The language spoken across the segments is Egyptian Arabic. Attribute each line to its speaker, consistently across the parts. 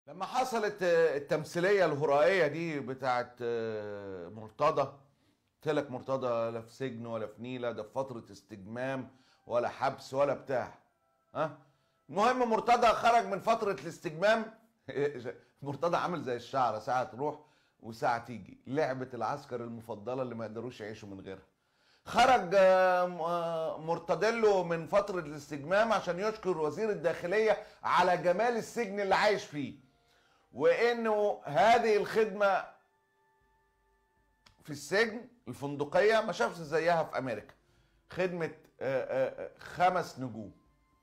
Speaker 1: لما حصلت آه، التمثيليه الهرائيه دي بتاعت آه، مرتضى قلت لك مرتضى لا في سجن ولا في نيله ده في فتره استجمام ولا حبس ولا بتاع ها المهم مرتضى خرج من فتره الاستجمام مرتضى عامل زي الشعره ساعه تروح وساعه تيجي لعبه العسكر المفضله اللي ما يقدروش يعيشوا من غيرها خرج آه، م- آه، مرتضيلو من فترة الاستجمام عشان يشكر وزير الداخلية على جمال السجن اللي عايش فيه وانه هذه الخدمة في السجن الفندقية ما شافش زيها في امريكا خدمة آه، آه، آه، خمس نجوم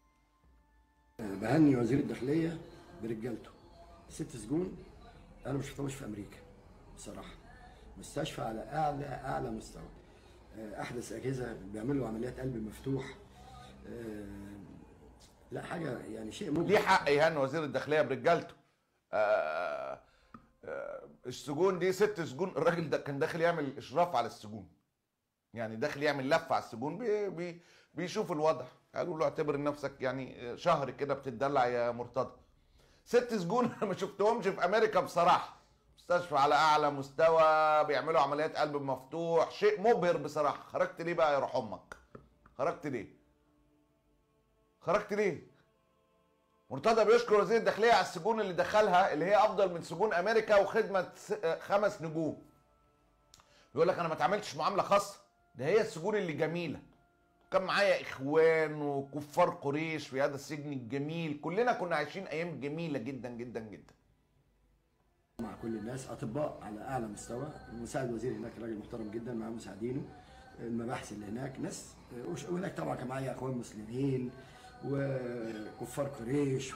Speaker 2: بهني وزير الداخليه برجالته ست سجون انا مش شفتهمش في امريكا بصراحه مستشفى على اعلى اعلى مستوى آه، احدث اجهزه بيعملوا عمليات قلب مفتوح آه، لا حاجه يعني شيء مبهر
Speaker 1: ليه حق يهان وزير الداخلية برجالته آه، آه، السجون دي ست سجون الراجل ده كان داخل يعمل اشراف على السجون يعني داخل يعمل لفه على السجون بي بي بيشوف الوضع قالوا له اعتبر نفسك يعني شهر كده بتدلع يا مرتضى ست سجون انا ما شفتهمش في امريكا بصراحه مستشفى على اعلى مستوى بيعملوا عمليات قلب مفتوح شيء مبهر بصراحه خرجت ليه بقى يا روح امك خرجت ليه خرجت ليه مرتضى بيشكر وزير الداخليه على السجون اللي دخلها اللي هي افضل من سجون امريكا وخدمه س- خمس نجوم يقول لك انا ما اتعاملتش معامله خاصه ده هي السجون اللي جميله كان معايا اخوان وكفار قريش في هذا السجن الجميل كلنا كنا عايشين ايام جميله جدا جدا جدا
Speaker 2: مع كل الناس اطباء على اعلى مستوى مساعد وزير هناك راجل محترم جدا مع مساعدينه المباحث اللي هناك ناس وش- وهناك طبعا كان معايا اخوان مسلمين وكفار قريش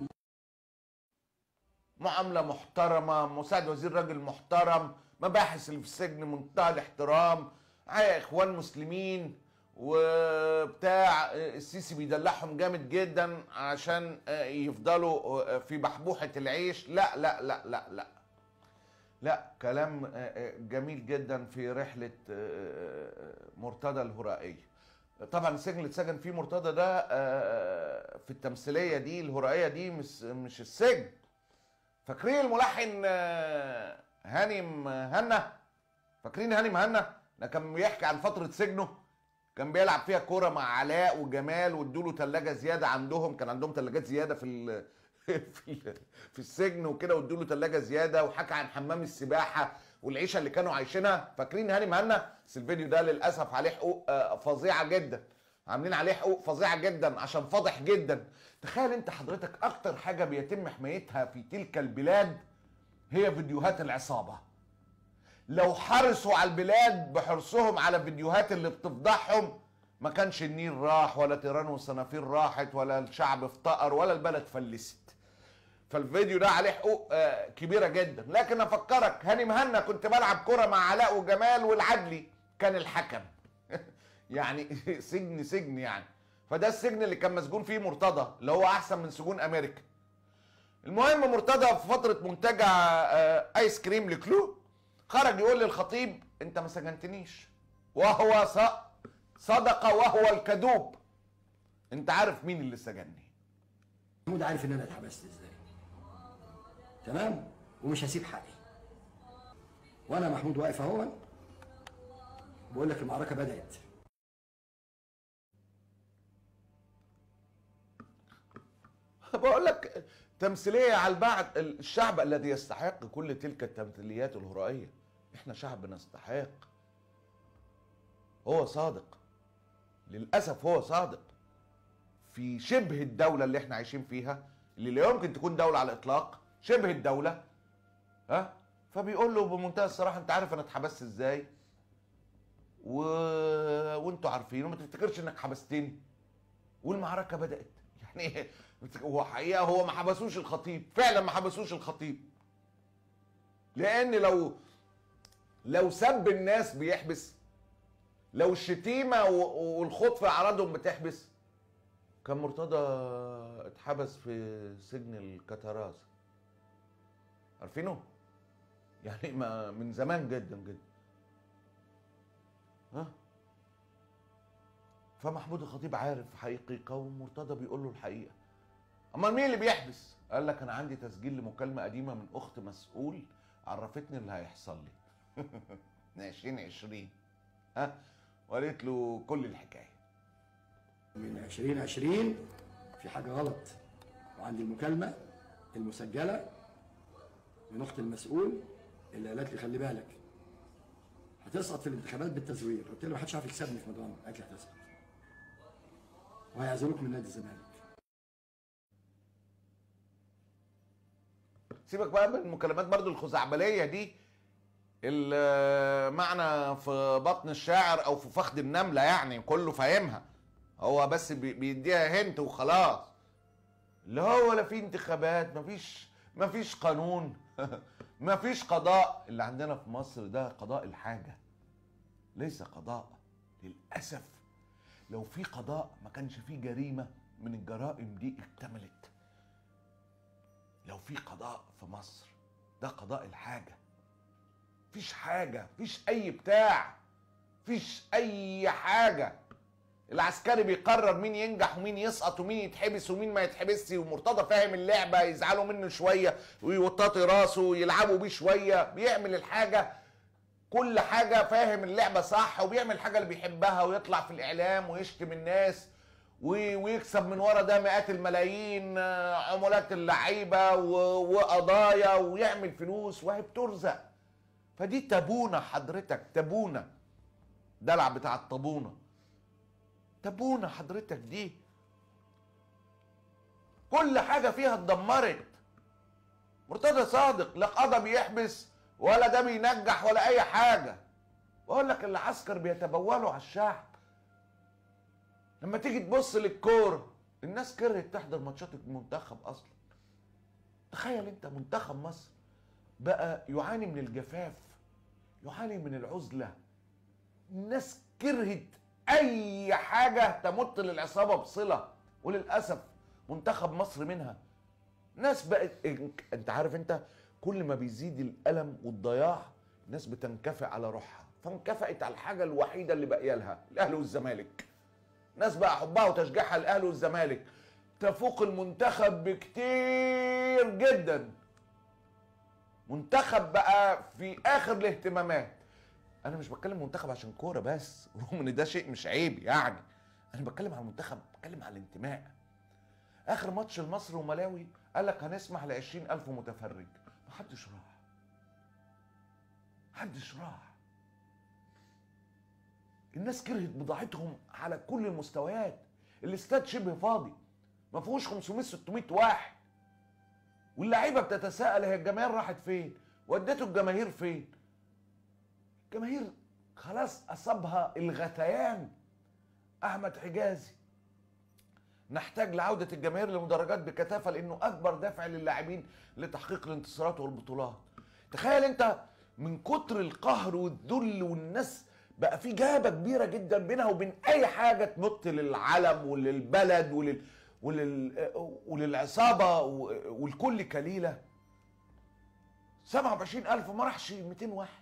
Speaker 1: معامله محترمه مساعد وزير راجل محترم مباحث اللي في السجن منتهى الاحترام معايا اخوان مسلمين وبتاع السيسي بيدلعهم جامد جدا عشان يفضلوا في بحبوحه العيش لا لا لا لا لا لا كلام جميل جدا في رحله مرتضى الهرائيه طبعا السجن اللي اتسجن فيه مرتضى ده في التمثيليه دي الهرائيه دي مش مش السجن فاكرين الملحن آه، هانم هنا فاكرين هانم هنا ده كان بيحكي عن فتره سجنه كان بيلعب فيها كوره مع علاء وجمال وادوا له ثلاجه زياده عندهم كان عندهم ثلاجات زياده في ال في ال في السجن وكده وادوا له ثلاجه زياده وحكى عن حمام السباحه والعيشه اللي كانوا عايشينها فاكرين هانم هنا بس الفيديو ده للاسف عليه حقوق آه، فظيعه جدا عاملين عليه حقوق فظيعه جدا عشان فاضح جدا تخيل انت حضرتك اكتر حاجه بيتم حمايتها في تلك البلاد هي فيديوهات العصابه لو حرصوا على البلاد بحرصهم على الفيديوهات اللي بتفضحهم ما كانش النيل راح ولا تيران والصنافير راحت ولا الشعب افتقر ولا البلد فلست فالفيديو ده عليه حقوق آه، كبيره جدا لكن افكرك هاني مهنا كنت بلعب كره مع علاء وجمال والعدلي كان الحكم يعني سجن سجن يعني فده السجن اللي كان مسجون فيه مرتضى اللي هو احسن من سجون امريكا المهم مرتضى في فتره منتجع آه، ايس كريم لكلو خرج يقول للخطيب انت ما سجنتنيش وهو ص- صدق وهو الكذوب انت عارف مين اللي سجنني
Speaker 2: محمود عارف ان انا اتحبست ازاي تمام ومش هسيب حقي وانا محمود واقف اهو بقول لك المعركه بدات
Speaker 1: بقول لك تمثيليه على البعض الشعب الذي يستحق كل تلك التمثيليات الهرائيه احنا شعب نستحق هو صادق للاسف هو صادق في شبه الدوله اللي احنا عايشين فيها اللي لا يمكن تكون دوله على الاطلاق شبه الدوله ها فبيقول له بمنتهى الصراحه انت عارف انا اتحبست ازاي و... وانتوا عارفين وما تفتكرش انك حبستني والمعركه بدات يعني هو حقيقه هو ما حبسوش الخطيب فعلا ما حبسوش الخطيب لان لو لو سب الناس بيحبس لو الشتيمه و- والخوض في اعراضهم بتحبس كان مرتضى اتحبس في سجن الكتراز عارفينه يعني ما من زمان جدا جدا ها فمحمود الخطيب عارف حقيقة ومرتضى بيقول له الحقيقة أمال مين اللي بيحبس؟ قال لك انا عندي تسجيل لمكالمه قديمه من اخت مسؤول عرفتني اللي هيحصل لي من 2020 ها وقالت له كل الحكايه
Speaker 2: من 2020 في حاجه غلط وعندي المكالمه المسجله من اخت المسؤول اللي قالت لي خلي بالك هتسقط في الانتخابات بالتزوير قلت له محدش عارف يكسبني في مدرعه قالت لي هتسقط وهيعزلوك من نادي الزمالك
Speaker 1: سيبك بقى من المكالمات برضو الخزعبليه دي المعنى في بطن الشاعر او في فخذ النمله يعني كله فاهمها هو بس بي- بيديها هنت وخلاص اللي هو لا في انتخابات مفيش مفيش قانون مفيش قضاء اللي عندنا في مصر ده قضاء الحاجه ليس قضاء للاسف لو في قضاء ما كانش في جريمه من الجرائم دي اكتملت لو في قضاء في مصر ده قضاء الحاجة فيش حاجة فيش أي بتاع فيش أي حاجة العسكري بيقرر مين ينجح ومين يسقط ومين يتحبس ومين ما يتحبسش ومرتضى فاهم اللعبة يزعلوا منه شوية ويوططي راسه يلعبوا بيه شوية بيعمل الحاجة كل حاجة فاهم اللعبة صح وبيعمل الحاجة اللي بيحبها ويطلع في الإعلام ويشتم الناس و- ويكسب من ورا ده مئات الملايين آه، عمولات اللعيبة و- وقضايا ويعمل فلوس وهي بترزق فدي تابونة حضرتك تابونة دلع بتاع الطابونة تابونة حضرتك دي كل حاجة فيها اتدمرت مرتضى صادق لا قضى بيحبس ولا ده بينجح ولا أي حاجة بقول لك العسكر بيتبولوا على الشعب لما تيجي تبص للكورة الناس كرهت تحضر ماتشات المنتخب اصلا تخيل انت منتخب مصر بقى يعاني من الجفاف يعاني من العزلة الناس كرهت اي حاجة تمت للعصابة بصلة وللأسف منتخب مصر منها ناس بقت انت عارف انت كل ما بيزيد الألم والضياع الناس بتنكفئ على روحها فانكفأت على الحاجة الوحيدة اللي باقية لها الأهلي والزمالك ناس بقى حبها وتشجيعها الاهلي والزمالك تفوق المنتخب بكتير جدا منتخب بقى في اخر الاهتمامات انا مش بتكلم منتخب عشان كوره بس رغم ان ده شيء مش عيب يعني انا بتكلم على المنتخب بتكلم على الانتماء اخر ماتش لمصر وملاوي قال لك هنسمح ل ألف متفرج محدش راح محدش راح الناس كرهت بضاعتهم على كل المستويات الاستاد شبه فاضي ما فيهوش 500 600 واحد واللعيبه بتتساءل هي الجماهير راحت فين ودته الجماهير فين الجماهير خلاص اصابها الغثيان احمد حجازي نحتاج لعودة الجماهير للمدرجات بكثافة لأنه أكبر دافع للاعبين لتحقيق الانتصارات والبطولات. تخيل أنت من كتر القهر والذل والناس بقى في جابة كبيرة جدا بينها وبين أي حاجة تمت للعلم وللبلد ولل ولل وللعصابة و- والكل كليلة 27000 ما راحش 200 واحد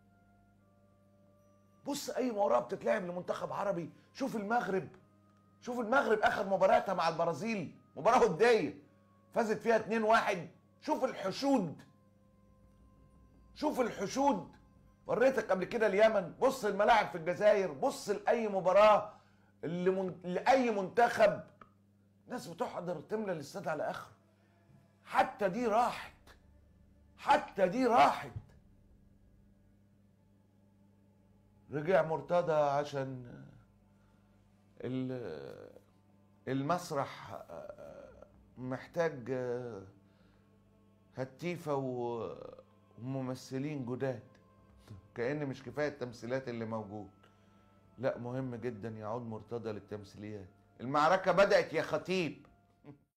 Speaker 1: بص أي مباراة بتتلعب لمنتخب عربي شوف المغرب شوف المغرب اخر مباراتها مع البرازيل مباراه وديه فازت فيها 2-1 شوف الحشود شوف الحشود وريتك قبل كده اليمن بص الملاعب في الجزائر بص لاي مباراه اللي من... لاي منتخب ناس بتحضر تملى الاستاد على اخره حتى دي راحت حتى دي راحت رجع مرتضى عشان ال- المسرح محتاج هتيفة و- وممثلين جداد كأن مش كفاية التمثيلات اللي موجود لا مهم جدا يعود مرتضى للتمثيليات المعركة بدأت يا خطيب